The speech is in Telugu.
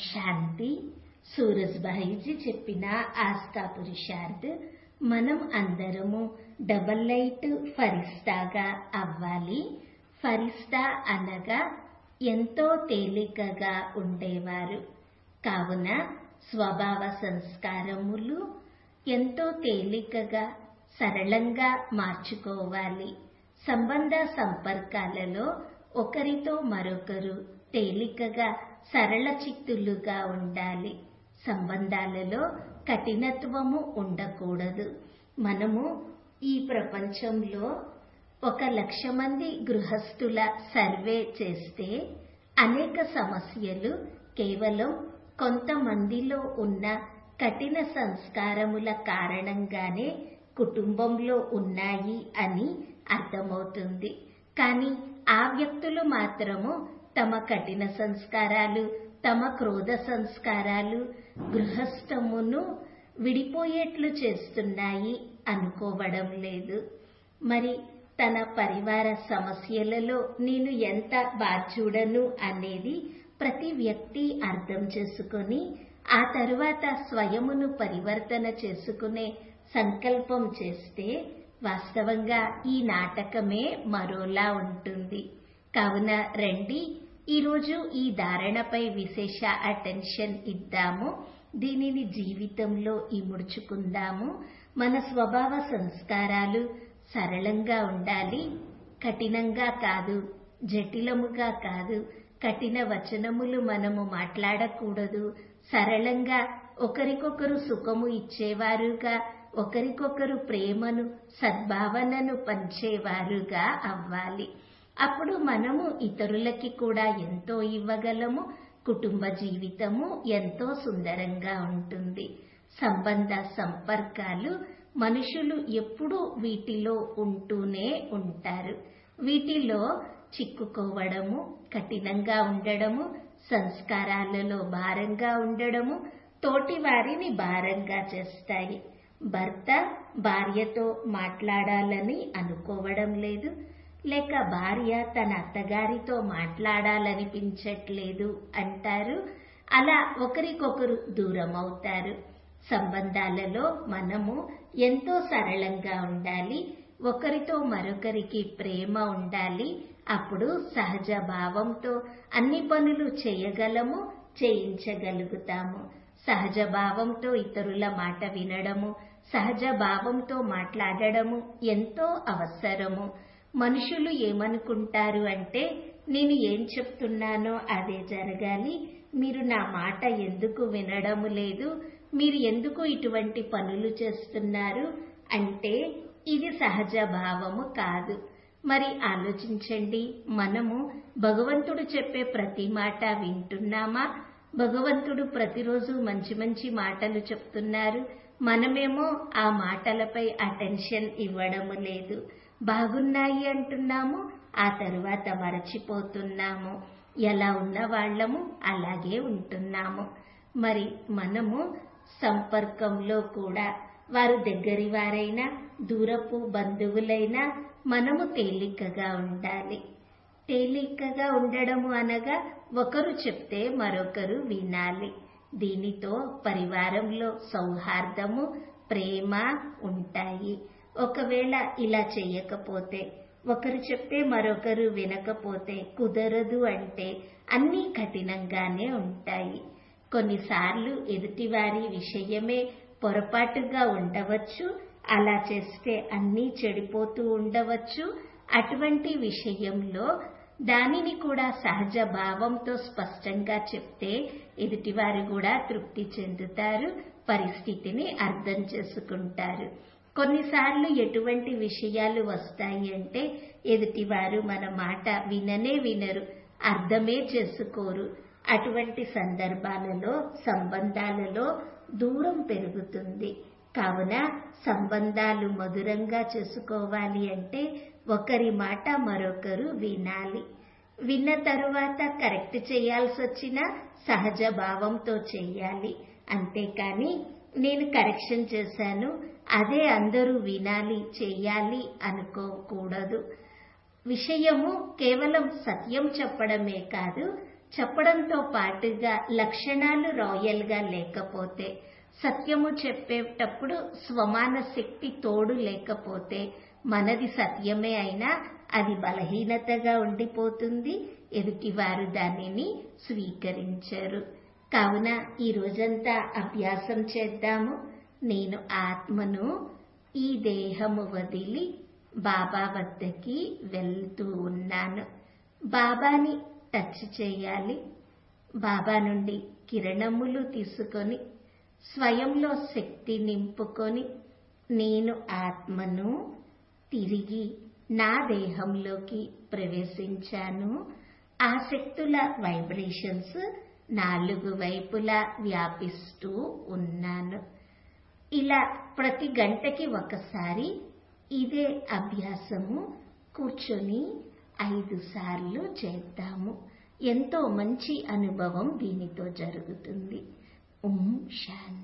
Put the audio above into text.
శాంతి సూరజ్భాయిజీ చెప్పిన ఆస్థా పురుషార్థ్ మనం అందరము డబల్ లైట్ ఫరిస్తాగా అవ్వాలి ఫరిస్తా అనగా ఎంతో తేలికగా ఉండేవారు కావున స్వభావ సంస్కారములు ఎంతో తేలికగా సరళంగా మార్చుకోవాలి సంబంధ సంపర్కాలలో ఒకరితో మరొకరు తేలికగా సరళ చిత్తులుగా ఉండాలి సంబంధాలలో కఠినత్వము ఉండకూడదు మనము ఈ ప్రపంచంలో ఒక లక్ష మంది గృహస్థుల సర్వే చేస్తే అనేక సమస్యలు కేవలం కొంతమందిలో ఉన్న కఠిన సంస్కారముల కారణంగానే కుటుంబంలో ఉన్నాయి అని అర్థమవుతుంది కానీ ఆ వ్యక్తులు మాత్రము తమ కఠిన సంస్కారాలు తమ క్రోధ సంస్కారాలు గృహస్థమును విడిపోయేట్లు చేస్తున్నాయి అనుకోవడం లేదు మరి తన పరివార సమస్యలలో నేను ఎంత బాధ్యుడను అనేది ప్రతి వ్యక్తి అర్థం చేసుకొని ఆ తరువాత స్వయమును పరివర్తన చేసుకునే సంకల్పం చేస్తే వాస్తవంగా ఈ నాటకమే మరోలా ఉంటుంది కావున రండి ఈరోజు ఈ ధారణపై విశేష అటెన్షన్ ఇద్దాము దీనిని జీవితంలో ఇముడ్చుకుందాము మన స్వభావ సంస్కారాలు సరళంగా ఉండాలి కఠినంగా కాదు జటిలముగా కాదు కఠిన వచనములు మనము మాట్లాడకూడదు సరళంగా ఒకరికొకరు సుఖము ఇచ్చేవారుగా ఒకరికొకరు ప్రేమను సద్భావనను పంచేవారుగా అవ్వాలి అప్పుడు మనము ఇతరులకి కూడా ఎంతో ఇవ్వగలము కుటుంబ జీవితము ఎంతో సుందరంగా ఉంటుంది సంబంధ సంపర్కాలు మనుషులు ఎప్పుడూ వీటిలో ఉంటూనే ఉంటారు వీటిలో చిక్కుకోవడము కఠినంగా ఉండడము సంస్కారాలలో భారంగా ఉండడము తోటి వారిని భారంగా చేస్తాయి భర్త భార్యతో మాట్లాడాలని అనుకోవడం లేదు లేక భార్య తన అత్తగారితో మాట్లాడాలనిపించట్లేదు అంటారు అలా ఒకరికొకరు దూరం అవుతారు సంబంధాలలో మనము ఎంతో సరళంగా ఉండాలి ఒకరితో మరొకరికి ప్రేమ ఉండాలి అప్పుడు సహజ భావంతో అన్ని పనులు చేయగలము చేయించగలుగుతాము సహజ భావంతో ఇతరుల మాట వినడము సహజ భావంతో మాట్లాడడము ఎంతో అవసరము మనుషులు ఏమనుకుంటారు అంటే నేను ఏం చెప్తున్నానో అదే జరగాలి మీరు నా మాట ఎందుకు వినడము లేదు మీరు ఎందుకు ఇటువంటి పనులు చేస్తున్నారు అంటే ఇది సహజ భావము కాదు మరి ఆలోచించండి మనము భగవంతుడు చెప్పే ప్రతి మాట వింటున్నామా భగవంతుడు ప్రతిరోజు మంచి మంచి మాటలు చెప్తున్నారు మనమేమో ఆ మాటలపై అటెన్షన్ ఇవ్వడము లేదు బాగున్నాయి అంటున్నాము ఆ తరువాత మరచిపోతున్నాము ఎలా ఉన్న వాళ్ళము అలాగే ఉంటున్నాము మరి మనము సంపర్కంలో కూడా వారు దగ్గరి వారైనా దూరపు బంధువులైనా మనము తేలికగా ఉండాలి తేలికగా ఉండడము అనగా ఒకరు చెప్తే మరొకరు వినాలి దీనితో పరివారంలో సౌహార్దము ప్రేమ ఉంటాయి ఒకవేళ ఇలా చేయకపోతే ఒకరు చెప్తే మరొకరు వినకపోతే కుదరదు అంటే అన్నీ కఠినంగానే ఉంటాయి కొన్నిసార్లు ఎదుటివారి విషయమే పొరపాటుగా ఉండవచ్చు అలా చేస్తే అన్నీ చెడిపోతూ ఉండవచ్చు అటువంటి విషయంలో దానిని కూడా సహజ భావంతో స్పష్టంగా చెప్తే ఎదుటివారు కూడా తృప్తి చెందుతారు పరిస్థితిని అర్థం చేసుకుంటారు కొన్నిసార్లు ఎటువంటి విషయాలు వస్తాయి అంటే ఎదుటివారు మన మాట విననే వినరు అర్థమే చేసుకోరు అటువంటి సందర్భాలలో సంబంధాలలో దూరం పెరుగుతుంది కావున సంబంధాలు మధురంగా చేసుకోవాలి అంటే ఒకరి మాట మరొకరు వినాలి విన్న తరువాత కరెక్ట్ చేయాల్సి వచ్చినా సహజ భావంతో చెయ్యాలి అంతేకాని నేను కరెక్షన్ చేశాను అదే అందరూ వినాలి చెయ్యాలి అనుకోకూడదు విషయము కేవలం సత్యం చెప్పడమే కాదు చెప్పడంతో పాటుగా లక్షణాలు రాయల్ గా లేకపోతే సత్యము చెప్పేటప్పుడు స్వమాన శక్తి తోడు లేకపోతే మనది సత్యమే అయినా అది బలహీనతగా ఉండిపోతుంది ఎదుటివారు దానిని స్వీకరించరు కావున ఈ రోజంతా అభ్యాసం చేద్దాము నేను ఆత్మను ఈ దేహము వదిలి బాబా వద్దకి వెళ్తూ ఉన్నాను బాబాని టచ్ చేయాలి బాబా నుండి కిరణములు తీసుకొని స్వయంలో శక్తి నింపుకొని నేను ఆత్మను తిరిగి నా దేహంలోకి ప్రవేశించాను ఆ శక్తుల వైబ్రేషన్స్ నాలుగు వైపులా వ్యాపిస్తూ ఉన్నాను ఇలా ప్రతి గంటకి ఒకసారి ఇదే అభ్యాసము కూర్చొని ఐదు సార్లు చేద్దాము ఎంతో మంచి అనుభవం దీనితో జరుగుతుంది ఓం శాంతి